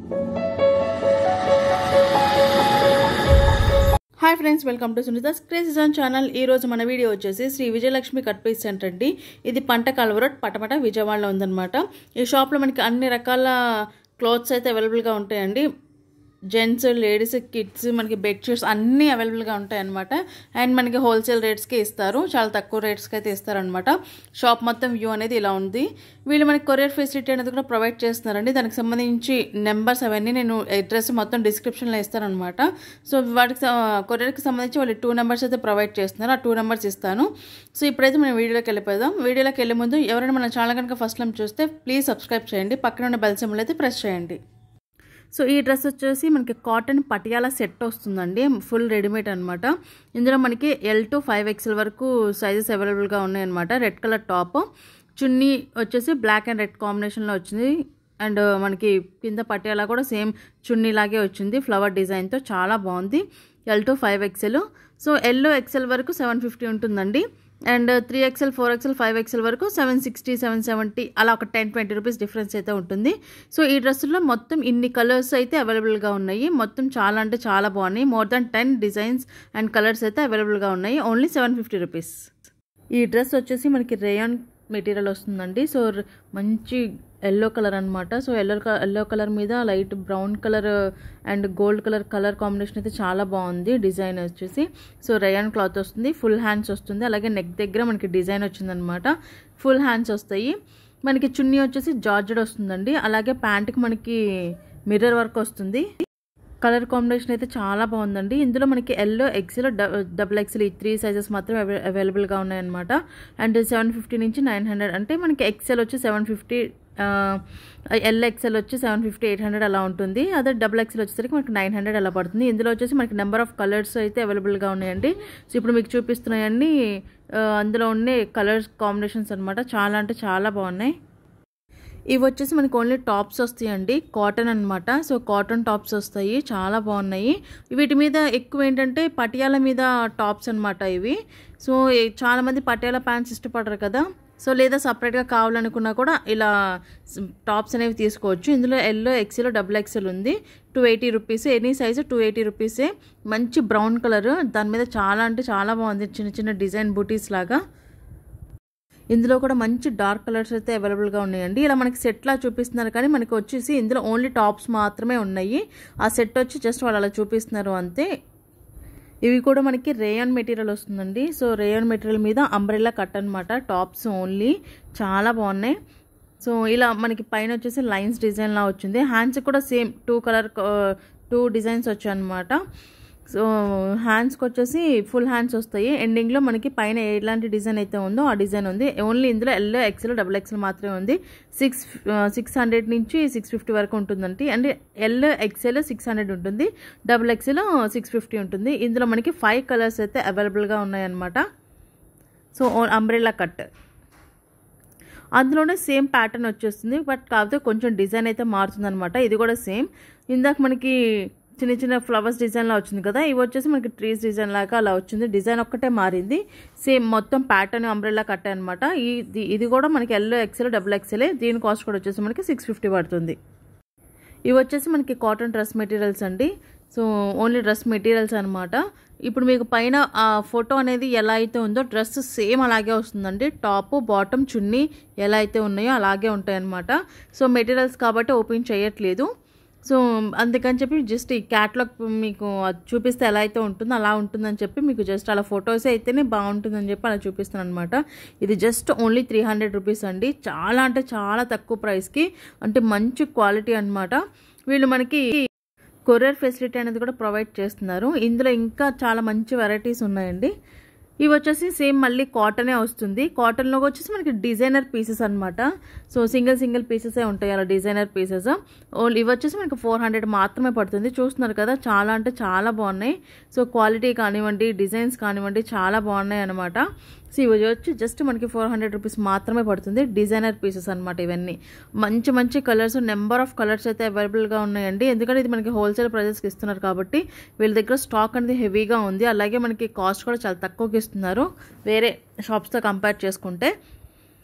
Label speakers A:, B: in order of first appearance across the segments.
A: hi friends welcome to Sunitha crazy zone channel ఈ రోజు మన వీడియో వచ్చేసి Shri Vijayalakshmi cut piece centre అండి ఇది పంట కలవరోడ్ పటపట విజయవాడలో ఉందన్నమాట ఈ షాప్లో మనకి అన్ని రకాల క్లాత్స్ అయితే అవైలబుల్గా ఉంటాయండి జెంట్స్ లేడీస్ కిడ్స్ మనకి బెడ్షీట్స్ అన్నీ అవైలబుల్గా ఉంటాయి అనమాట అండ్ మనకి హోల్సేల్ రేట్స్కి ఇస్తారు చాలా తక్కువ రేట్స్కి అయితే ఇస్తారనమాట షాప్ మొత్తం వ్యూ అనేది ఇలా ఉంది వీళ్ళు మనకి కొరియర్ ఫెసిలిటీ అనేది కూడా ప్రొవైడ్ చేస్తున్నారండి దానికి సంబంధించి నెంబర్స్ అవన్నీ నేను అడ్రస్ మొత్తం డిస్క్రిప్షన్లో ఇస్తారనమాట సో వాటికి కొరియర్కి సంబంధించి వాళ్ళు టూ నెంబర్స్ అయితే ప్రొవైడ్ చేస్తున్నారు ఆ టూ నెంబర్స్ ఇస్తాను సో ఇప్పుడైతే మనం వీడియోలోకి వెళ్ళిపోదాం వీడియోలోకి వెళ్ళే ముందు ఎవరైనా మన ఛానల్ కనుక ఫస్ట్ టైం చూస్తే ప్లీజ్ సబ్స్క్రైబ్ చేయండి పక్కన ఉన్న బెల్ సింబల్ అయితే ప్రెస్ చేయండి సో ఈ డ్రెస్ వచ్చేసి మనకి కాటన్ పటియాల సెట్ వస్తుందండి ఫుల్ రెడీమేడ్ అనమాట ఇందులో మనకి ఎల్ టు ఫైవ్ ఎక్స్ఎల్ వరకు సైజెస్ అవైలబుల్గా ఉన్నాయన్నమాట రెడ్ కలర్ టాప్ చున్నీ వచ్చేసి బ్లాక్ అండ్ రెడ్ కాంబినేషన్లో వచ్చింది అండ్ మనకి కింద పటియాలా కూడా సేమ్ చున్నీ లాగే వచ్చింది ఫ్లవర్ డిజైన్తో చాలా బాగుంది L to five XL so ఎల్లో ఎక్స్ఎల్ వరకు సెవెన్ ఫిఫ్టీ ఉంటుందండి and three XL four XL five XL వరకు సెవెన్ సిక్స్టీ సెవెన్ సెవెంటీ అలా ఒక టెన్ ట్వంటీ రూపీస్ డిఫరెన్స్ అయితే ఉంటుంది సో ఈ డ్రెస్సుల్లో మొత్తం ఇన్ని కలర్స్ అయితే అవైలబుల్గా ఉన్నాయి మొత్తం చాలా అంటే చాలా బాగున్నాయి more than ten designs and colours అయితే అవైలబుల్గా ఉన్నాయి ఓన్లీ సెవెన్ ఫిఫ్టీ రూపీస్ ఈ డ్రెస్ వచ్చేసి మనకి రేయాన్ మెటీరియల్ వస్తుందండి సో మంచి ఎల్లో కలర్ అనమాట సో ఎల్లో ఎల్లో కలర్ మీద light brown colour and gold colour colour combination అయితే చాలా బాగుంది డిజైన్ వచ్చేసి సో రయాన్ క్లాత్ వస్తుంది ఫుల్ హ్యాండ్స్ వస్తుంది అలాగే నెక్ దగ్గర మనకి డిజైన్ వచ్చిందనమాట ఫుల్ హ్యాండ్స్ వస్తాయి మనకి చున్నీ వచ్చేసి జార్జెడ్ వస్తుందండి అలాగే ప్యాంట్కి మనకి మిర్రర్ వర్క్ వస్తుంది కలర్ కాంబినేషన్ అయితే చాలా బాగుందండి ఇందులో మనకి ఎల్లో ఎక్సెల్ డబుల్ ఎక్సెల్ ఈ త్రీ సైజెస్ మాత్రమే అవైలబుల్గా ఉన్నాయన్నమాట అండ్ సెవెన్ ఫిఫ్టీ నుంచి నైన్ హండ్రెడ్ అంటే మనకి ఎక్సెల్ వచ్చి సెవెన్ ఫిఫ్టీ ఎల్ ఎక్సెల్ వచ్చి సెవెన్ ఫిఫ్టీ ఎయిట్ హండ్రెడ్ అలా ఉంటుంది అదే డబుల్ ఎక్సెల్ వచ్చేసరికి మనకి నైన్ హండ్రెడ్ అలా పడుతుంది ఇందులో వచ్చేసి మనకి నెంబర్ ఆఫ్ కలర్స్ అయితే అవైలబుల్గా ఉన్నాయండి సో ఇప్పుడు మీకు చూపిస్తున్నాయన్నీ అందులో ఉండే కలర్స్ కాంబినేషన్స్ అనమాట చాలా అంటే చాలా బాగున్నాయి ఇవి వచ్చేసి మనకి ఓన్లీ టాప్స్ వస్తాయండి కాటన్ అనమాట సో కాటన్ టాప్స్ వస్తాయి చాలా బాగున్నాయి వీటి మీద ఎక్కువ ఏంటంటే పటియాల మీద టాప్స్ అనమాట ఇవి సో చాలామంది పటియాల ప్యాంట్స్ ఇష్టపడరు కదా సో లేదా సపరేట్గా కావాలనుకున్నా కూడా ఇలా టాప్స్ అనేవి తీసుకోవచ్చు ఇందులో ఎల్లో ఎక్సెల్ డబుల్ ఎక్సెల్ ఉంది two eighty rupees any size two eighty రూపీసే మంచి బ్రౌన్ కలర్ దాని మీద చాలా అంటే చాలా బాగుంది చిన్న చిన్న డిజైన్ బూటీస్ లాగా ఇందులో కూడా మంచి డార్క్ కలర్స్ అయితే అవైలబుల్గా ఉన్నాయండి ఇలా మనకి సెట్లా చూపిస్తున్నారు కానీ మనకి వచ్చేసి ఇందులో ఓన్లీ టాప్స్ మాత్రమే ఉన్నాయి ఆ సెట్ వచ్చి జస్ట్ వాళ్ళు అలా చూపిస్తున్నారు అంతే ఇవి కూడా మనకి రేయాన్ మెటీరియల్ వస్తుందండి సో రేయాన్ మెటీరియల్ మీద అంబ్రెల్లా కట్ అనమాట టాప్స్ ఓన్లీ చాలా బాగున్నాయి సో ఇలా మనకి పైన వచ్చేసి లైన్స్ డిజైన్లా వచ్చింది హ్యాండ్స్ కూడా same two colour two designs వచ్చాయి అనమాట సో హ్యాండ్స్కి వచ్చేసి ఫుల్ హ్యాండ్స్ వస్తాయి ఎండింగ్లో మనకి పైన ఎలాంటి డిజైన్ అయితే ఉందో ఆ డిజైన్ ఉంది ఓన్లీ ఇందులో ఎల్లో ఎక్సెల్ డబుల్ ఎక్సెల్ మాత్రమే ఉంది సిక్స్ సిక్స్ హండ్రెడ్ నుంచి సిక్స్ ఫిఫ్టీ వరకు ఉంటుందండి అంటే ఎల్ ఎక్సెల్ సిక్స్ హండ్రెడ్ ఉంటుంది డబుల్ ఎక్సెల్ సిక్స్ ఫిఫ్టీ ఉంటుంది ఇందులో మనకి ఫైవ్ కలర్స్ అయితే అవైలబుల్గా ఉన్నాయన్నమాట సో అంబ్రెల్లా కట్ అందులోనే సేమ్ ప్యాటర్న్ వచ్చేస్తుంది బట్ కాకపోతే కొంచెం డిజైన్ అయితే మారుతుందనమాట ఇది కూడా సేమ్ ఇందాక మనకి చిన్న చిన్న ఫ్లవర్స్ డిజైన్లా వచ్చింది కదా ఇవి వచ్చేసి మనకి ట్రీస్ డిజైన్ లాగా అలా వచ్చింది డిజైన్ ఒక్కటే మారింది సేమ్ మొత్తం ప్యాటర్న్ అంబ్రెల్లా కట్టే అనమాట ఇది ఇది కూడా మనకి ఎల్లో ఎక్సెల్ డబుల్ ఎక్సెల్ దీని కాస్ట్ కూడా వచ్చేసి మనకి సిక్స్ ఫిఫ్టీ పడుతుంది ఇవి వచ్చేసి మనకి కాటన్ డ్రెస్ మెటీరియల్స్ అండి సో ఓన్లీ డ్రెస్ మెటీరియల్స్ అనమాట ఇప్పుడు మీకు పైన ఆ ఫోటో అనేది ఎలా అయితే ఉందో డ్రెస్ సేమ్ అలాగే వస్తుందండి టాప్ బాటమ్ చున్నీ ఎలా అయితే ఉన్నాయో అలాగే ఉంటాయన్నమాట సో మెటీరియల్స్ కాబట్టి ఓపెన్ చేయట్లేదు సో అందుకని చెప్పి జస్ట్ ఈ క్యాట్లాగ్ మీకు చూపిస్తే ఎలా అయితే ఉంటుందో అలా ఉంటుందని చెప్పి మీకు జస్ట్ అలా ఫొటోస్ అయితేనే బాగుంటుందని చెప్పి అలా చూపిస్తాను అనమాట ఇది just only three hundred rupees అండి చాలా అంటే చాలా తక్కువ ప్రైస్కి అంటే మంచి క్వాలిటీ అనమాట వీళ్ళు మనకి కొరియర్ ఫెసిలిటీ అనేది కూడా ప్రొవైడ్ చేస్తున్నారు ఇందులో ఇంకా చాలా మంచి వెరైటీస్ ఉన్నాయండి ఇవి వచ్చేసి సేమ్ మళ్ళీ కాటనే వస్తుంది కాటన్లో వచ్చేసి మనకి డిజైనర్ పీసెస్ అనమాట సో సింగిల్ సింగిల్ పీసెసే ఉంటాయి అలా డిజైనర్ పీసెస్ ఇవి వచ్చేసి మనకి ఫోర్ హండ్రెడ్ మాత్రమే పడుతుంది చూస్తున్నారు కదా చాలా అంటే చాలా బాగున్నాయి సో క్వాలిటీ కానివ్వండి డిజైన్స్ కానివ్వండి చాలా బాగున్నాయి అనమాట సో ఇవి వచ్చి జస్ట్ మనకి ఫోర్ హండ్రెడ్ రూపీస్ మాత్రమే పడుతుంది డిజైనర్ పీసెస్ అనమాట ఇవన్నీ మంచి మంచి కలర్స్ నెంబర్ ఆఫ్ కలర్స్ అయితే అవైలబుల్గా ఉన్నాయండి ఎందుకంటే ఇది మనకి హోల్సేల్ ప్రైజెస్కి ఇస్తున్నారు కాబట్టి వీళ్ళ దగ్గర స్టాక్ అనేది హెవీగా ఉంది అలాగే మనకి కాస్ట్ కూడా చాలా తక్కువకి ఇస్తున్నారు వేరే షాప్స్తో కంపేర్ చేసుకుంటే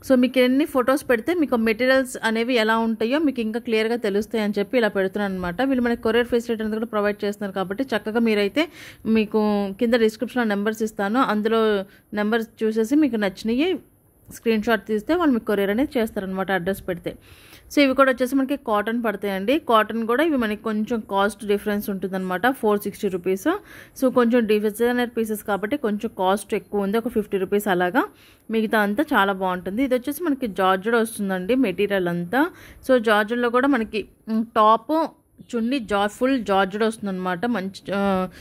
A: సో మీకు ఎన్ని ఫొటోస్ పెడితే మీకు మెటీరియల్స్ అనేవి ఎలా ఉంటాయో మీకు ఇంకా క్లియర్గా తెలుస్తాయి అని చెప్పి ఇలా పెడుతున్నాను అనమాట వీళ్ళు మనకి కొరియర్ ఫెసిలిటీ అనేది కూడా ప్రొవైడ్ చేస్తున్నారు కాబట్టి చక్కగా మీరైతే మీకు కింద డిస్క్రిప్షన్లో నెంబర్స్ ఇస్తాను అందులో నెంబర్స్ చూసేసి మీకు నచ్చినవి స్క్రీన్ షాట్ తీస్తే వాళ్ళు మీకు కొరియర్ అనేది చేస్తారనమాట అడ్రస్ పెడితే సో ఇవి కూడా వచ్చేసి మనకి కాటన్ పడతాయండి కాటన్ కూడా ఇవి మనకి కొంచెం కాస్ట్ డిఫరెన్స్ ఉంటుందన్నమాట ఫోర్ సిక్స్టీ రూపీస్ సో కొంచెం డిజైనర్ పీసెస్ కాబట్టి కొంచెం కాస్ట్ ఎక్కువ ఉంది ఒక ఫిఫ్టీ రూపీస్ అలాగా మిగతా అంతా చాలా బాగుంటుంది ఇది వచ్చేసి మనకి జార్జెడ్ వస్తుందండి మెటీరియల్ అంతా సో జార్జెడ్లో కూడా మనకి టాప్ చున్నీ జా ఫుల్ జార్జెడ్ వస్తుందన్నమాట మంచి ఆ,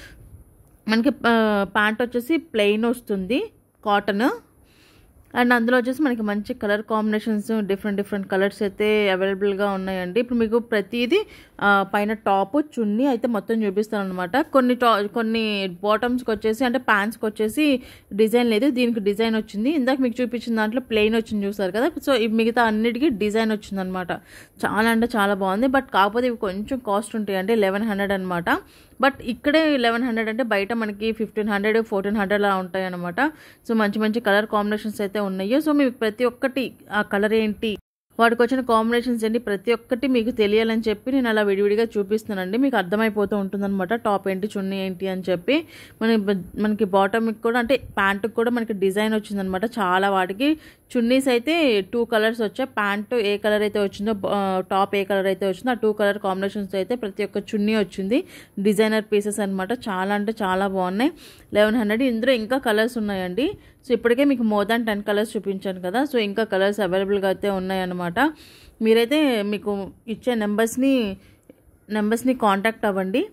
A: మనకి ప్యాంట్ వచ్చేసి ప్లెయిన్ వస్తుంది కాటన్ అండ్ అందులో వచ్చేసి మనకి మంచి colour combinations different different colours అయితే అవైలబుల్గా ఉన్నాయండి ఇప్పుడు మీకు ప్రతిదీ ఆ, పైన టాప్ చున్నీ అయితే మొత్తం చూపిస్తాను అనమాట కొన్ని టా కొన్ని బాటమ్స్కి వచ్చేసి అంటే ప్యాంట్స్కి వచ్చేసి డిజైన్ లేదు దీనికి డిజైన్ వచ్చింది ఇందాక మీకు చూపించిన దాంట్లో ప్లెయిన్ వచ్చింది చూసారు కదా సో ఈ మిగతా అన్నిటికీ డిజైన్ వచ్చింది అనమాట చాలా అంటే చాలా బాగుంది బట్ కాకపోతే ఇవి కొంచెం కాస్ట్ ఉంటాయి అంటే లెవెన్ హండ్రెడ్ అనమాట బట్ ఇక్కడే లెవెన్ హండ్రెడ్ అంటే బయట మనకి ఫిఫ్టీన్ హండ్రెడ్ ఫోర్టీన్ హండ్రెడ్ అలా ఉంటాయి అనమాట సో మంచి మంచి కలర్ కాంబినేషన్స్ అయితే ఉన్నాయి సో మీకు ప్రతి ఒక్కటి ఆ కలర్ ఏంటి వాటికి వచ్చిన కాంబినేషన్స్ ఏంటి ప్రతి ఒక్కటి మీకు తెలియాలని చెప్పి నేను అలా విడివిడిగా చూపిస్తానండి మీకు అర్థమైపోతూ ఉంటుందన్నమాట టాప్ ఏంటి చున్నీ ఏంటి అని చెప్పి మన మనకి బాటమ్కి కూడా అంటే ప్యాంటుకి కూడా మనకి డిజైన్ వచ్చిందనమాట చాలా వాటికి చున్నీస్ అయితే టూ కలర్స్ వచ్చాయి ప్యాంటు ఏ కలర్ అయితే వచ్చిందో ఆ, టాప్ ఏ కలర్ అయితే వచ్చిందో ఆ టూ కలర్ కాంబినేషన్స్ అయితే ప్రతి ఒక్క చున్నీ వచ్చింది డిజైనర్ పీసెస్ అనమాట చాలా అంటే చాలా బాగున్నాయి లెవెన్ హండ్రెడ్ ఇందులో ఇంకా కలర్స్ ఉన్నాయండి సో ఇప్పటికే మీకు మోర్ దాన్ టెన్ కలర్స్ చూపించాను కదా సో ఇంకా కలర్స్ అవైలబుల్గా అయితే ఉన్నాయన్నమాట మీరైతే మీకు ఇచ్చే నెంబర్స్ని నెంబర్స్ని కాంటాక్ట్ అవ్వండి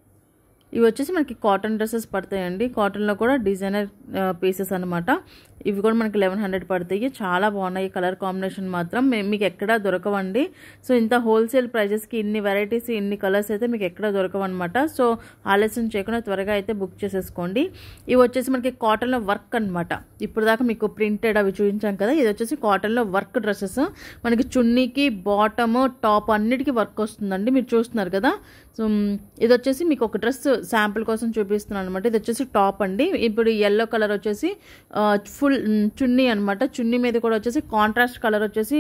A: ఇవి వచ్చేసి మనకి కాటన్ డ్రెస్సెస్ పడతాయండి కాటన్లో కూడా డిజైనర్ పీసెస్ అనమాట ఇవి కూడా మనకి లెవెన్ హండ్రెడ్ పడతాయి చాలా బాగున్నాయి కలర్ కాంబినేషన్ మాత్రం మే- మీకు ఎక్కడా దొరకవండి సో ఇంత హోల్సేల్ ప్రైజెస్కి ఇన్ని వెరైటీస్ ఇన్ని కలర్స్ అయితే మీకు ఎక్కడ దొరకవన్నమాట సో ఆలస్యం చేయకుండా త్వరగా అయితే బుక్ చేసేసుకోండి ఇవి వచ్చేసి మనకి కాటన్లో వర్క్ అనమాట ఇప్పుడు దాకా మీకు ప్రింటెడ్ అవి చూపించాం కదా ఇది వచ్చేసి కాటన్లో వర్క్ డ్రెస్సెస్ మనకి చున్నీకి బాటమ్ టాప్ అన్నిటికీ వర్క్ వస్తుందండి మీరు చూస్తున్నారు కదా సో మ్, ఇది వచ్చేసి మీకు ఒక డ్రెస్ శాంపుల్ కోసం చూపిస్తున్నాను అనమాట ఇది వచ్చేసి టాప్ అండి ఇప్పుడు ఎల్లో కలర్ వచ్చేసి ఫుల్ చున్నీ అనమాట చున్నీ మీద కూడా వచ్చేసి కాంట్రాస్ట్ కలర్ వచ్చేసి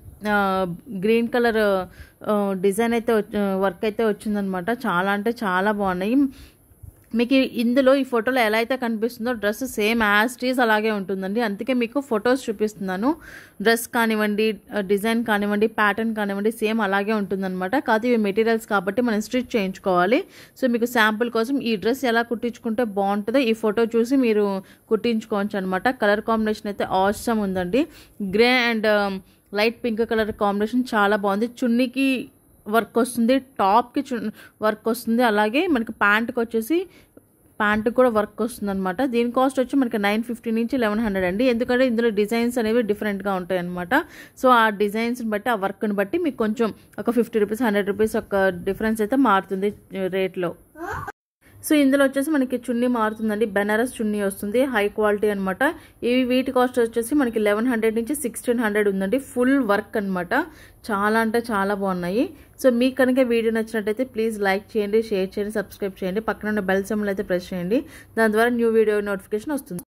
A: గ్రీన్ కలర్ డిజైన్ అయితే వర్క్ అయితే వచ్చిందనమాట చాలా అంటే చాలా బాగున్నాయి మీకు ఇందులో ఈ ఫోటోలో ఎలా అయితే కనిపిస్తుందో డ్రెస్ సేమ్ యాజ్ టీజ్ అలాగే ఉంటుందండి అందుకే మీకు ఫొటోస్ చూపిస్తున్నాను డ్రెస్ కానివ్వండి డిజైన్ కానివ్వండి ప్యాటర్న్ కానివ్వండి సేమ్ అలాగే ఉంటుందన్నమాట కాదు ఇవి మెటీరియల్స్ కాబట్టి మనం స్టిచ్ చేయించుకోవాలి సో మీకు శాంపుల్ కోసం ఈ డ్రెస్ ఎలా కుట్టించుకుంటే బాగుంటుందో ఈ ఫోటో చూసి మీరు కుట్టించుకోవచ్చు అనమాట కలర్ కాంబినేషన్ అయితే ఆసమ్ ఉందండి grey and light pink colour combination చాలా బాగుంది చున్నీకి వర్క్ వస్తుంది టాప్కి చు వర్క్ వస్తుంది అలాగే మనకి ప్యాంట్కి వచ్చేసి ప్యాంట్కి కూడా వర్క్ వస్తుంది అనమాట దీని కాస్ట్ వచ్చి మనకి నైన్ ఫిఫ్టీ నుంచి లెవెన్ హండ్రెడ్ అండి ఎందుకంటే ఇందులో డిజైన్స్ అనేవి డిఫరెంట్గా ఉంటాయి అనమాట సో ఆ డిజైన్స్ని బట్టి ఆ వర్క్ని బట్టి మీకు కొంచెం ఒక ఫిఫ్టీ రూపీస్ హండ్రెడ్ రూపీస్ ఒక డిఫరెన్స్ అయితే మారుతుంది రేట్లో సో ఇందులో వచ్చేసి మనకి చున్నీ మారుతుందండి బెనారస్ చున్నీ వస్తుంది హై క్వాలిటీ అనమాట ఇవి వీటి కాస్ట్ వచ్చేసి మనకి లెవెన్ హండ్రెడ్ నుంచి సిక్స్టీన్ హండ్రెడ్ ఉందండి ఫుల్ వర్క్ అనమాట చాలా అంటే చాలా బాగున్నాయి సో మీకు కనుక వీడియో నచ్చినట్టయితే ప్లీజ్ లైక్ చేయండి షేర్ చేయండి సబ్స్క్రైబ్ చేయండి పక్కన ఉన్న బెల్ సింబల్ అయితే ప్రెస్ చేయండి దాని ద్వారా న్యూ వీడియో నోటిఫికేషన్ వస్తుంది